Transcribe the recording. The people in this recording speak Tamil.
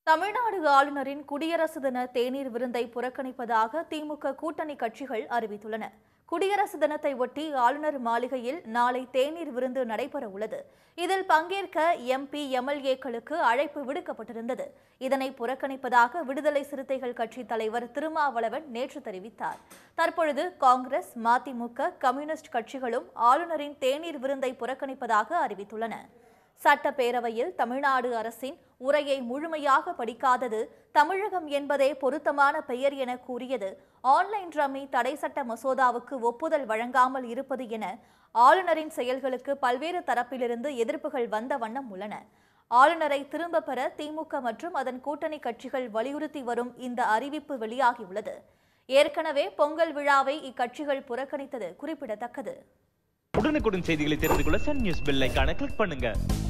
தமிழ்நாடு ஆளுநரின் குடியரசு தின தேநீர் விருந்தை புறக்கணிப்பதாக திமுக கூட்டணி கட்சிகள் அறிவித்துள்ளன குடியரசு தினத்தை ஒட்டி ஆளுநர் மாளிகையில் நாளை தேநீர் விருந்து நடைபெற உள்ளது இதில் பங்கேற்க எம்பி எம்எல்ஏக்களுக்கு அழைப்பு விடுக்கப்பட்டிருந்தது இதனை புறக்கணிப்பதாக விடுதலை சிறுத்தைகள் கட்சி தலைவர் திருமாவளவன் நேற்று தெரிவித்தார் தற்பொழுது காங்கிரஸ் மதிமுக கம்யூனிஸ்ட் கட்சிகளும் ஆளுநரின் தேநீர் விருந்தை புறக்கணிப்பதாக அறிவித்துள்ளன சட்டப்பேரவையில் தமிழ்நாடு அரசின் உரையை முழுமையாக படிக்காதது தமிழகம் என்பதே பொருத்தமான பெயர் என கூறியது ஆன்லைன் ரம்மி தடை சட்ட மசோதாவுக்கு ஒப்புதல் வழங்காமல் இருப்பது என ஆளுநரின் செயல்களுக்கு பல்வேறு தரப்பிலிருந்து எதிர்ப்புகள் வந்த வண்ணம் உள்ளன ஆளுநரை திரும்ப பெற திமுக மற்றும் அதன் கூட்டணி கட்சிகள் வலியுறுத்தி வரும் இந்த அறிவிப்பு வெளியாகியுள்ளது ஏற்கனவே பொங்கல் விழாவை இக்கட்சிகள் புறக்கணித்தது குறிப்பிடத்தக்கது உடனுக்குடன் செய்திகளை தெரிந்து கொள்ள சன் நியூஸ் பெல் ஐகானை கிளிக் பண்ணுங்க